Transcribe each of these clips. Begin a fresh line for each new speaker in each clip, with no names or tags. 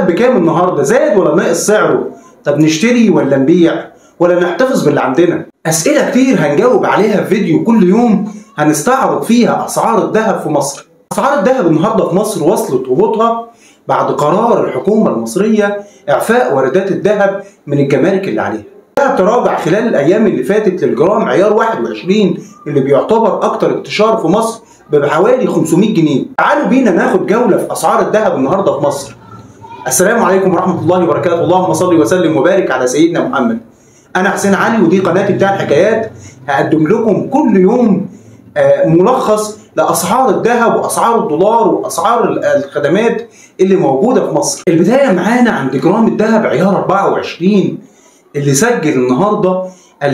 الذهب بكام النهارده زاد ولا ناقص سعره طب نشتري ولا نبيع ولا نحتفظ باللي عندنا اسئله كتير هنجاوب عليها في فيديو كل يوم هنستعرض فيها اسعار الذهب في مصر اسعار الذهب النهارده في مصر وصلت هبوطها بعد قرار الحكومه المصريه اعفاء واردات الذهب من الجمارك اللي عليها الذهب تراجع خلال الايام اللي فاتت للجرام عيار 21 اللي بيعتبر اكتر انتشار في مصر بحوالي 500 جنيه تعالوا بينا ناخد جوله في اسعار الذهب النهارده في مصر السلام عليكم ورحمه الله وبركاته اللهم صل وسلم وبارك على سيدنا محمد انا حسين علي ودي قناتي بتاع الحكايات هقدم لكم كل يوم ملخص لاسعار الذهب واسعار الدولار واسعار الخدمات اللي موجوده في مصر البدايه معانا عند جرام الذهب عيار 24 اللي سجل النهارده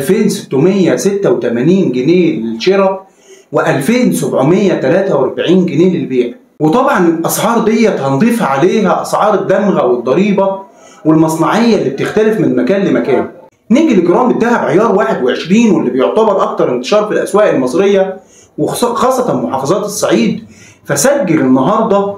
2686 جنيه للشراء و2743 جنيه للبيع وطبعا الاسعار ديت هنضيف عليها اسعار الدمغه والضريبه والمصنعيه اللي بتختلف من مكان لمكان نيجي لجرام الذهب عيار 21 واللي بيعتبر اكتر انتشار في الاسواق المصريه وخاصه محافظات الصعيد فسجل النهارده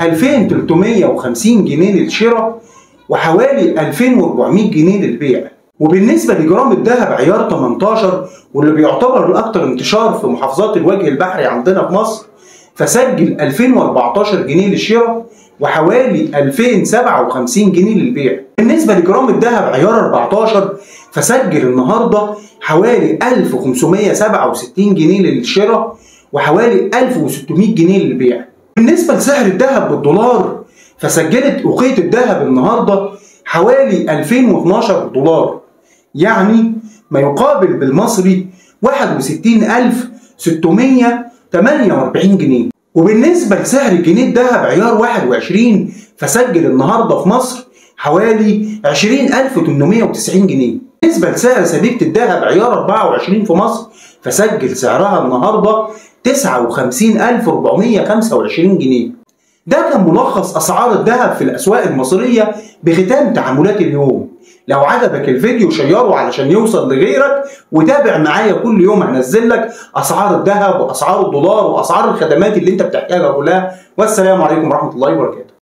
2350 جنيه للشراء وحوالي 2400 جنيه للبيع وبالنسبه لجرام الذهب عيار 18 واللي بيعتبر الاكثر انتشار في محافظات الوجه البحري عندنا في مصر فسجل 2014 جنيه للشراء وحوالي 2057 جنيه للبيع بالنسبه لجرام الذهب عيار 14 فسجل النهارده حوالي 1567 جنيه للشراء وحوالي 1600 جنيه للبيع بالنسبه لسعر الذهب بالدولار فسجلت أوقية الذهب النهارده حوالي 2012 دولار يعني ما يقابل بالمصري 61648 جنيه وبالنسبة لسعر الجنيه الذهب عيار 21 فسجل النهارده في مصر حوالي 20890 جنيه بالنسبة لسعر سبيكة الذهب عيار 24 في مصر فسجل سعرها النهارده 59425 جنيه ده كان ملخص اسعار الذهب في الاسواق المصريه بختام تعاملات اليوم لو عجبك الفيديو شيره علشان يوصل لغيرك وتابع معايا كل يوم هنزل لك اسعار الذهب واسعار الدولار واسعار الخدمات اللي انت بتحتاجها كلها والسلام عليكم ورحمه الله وبركاته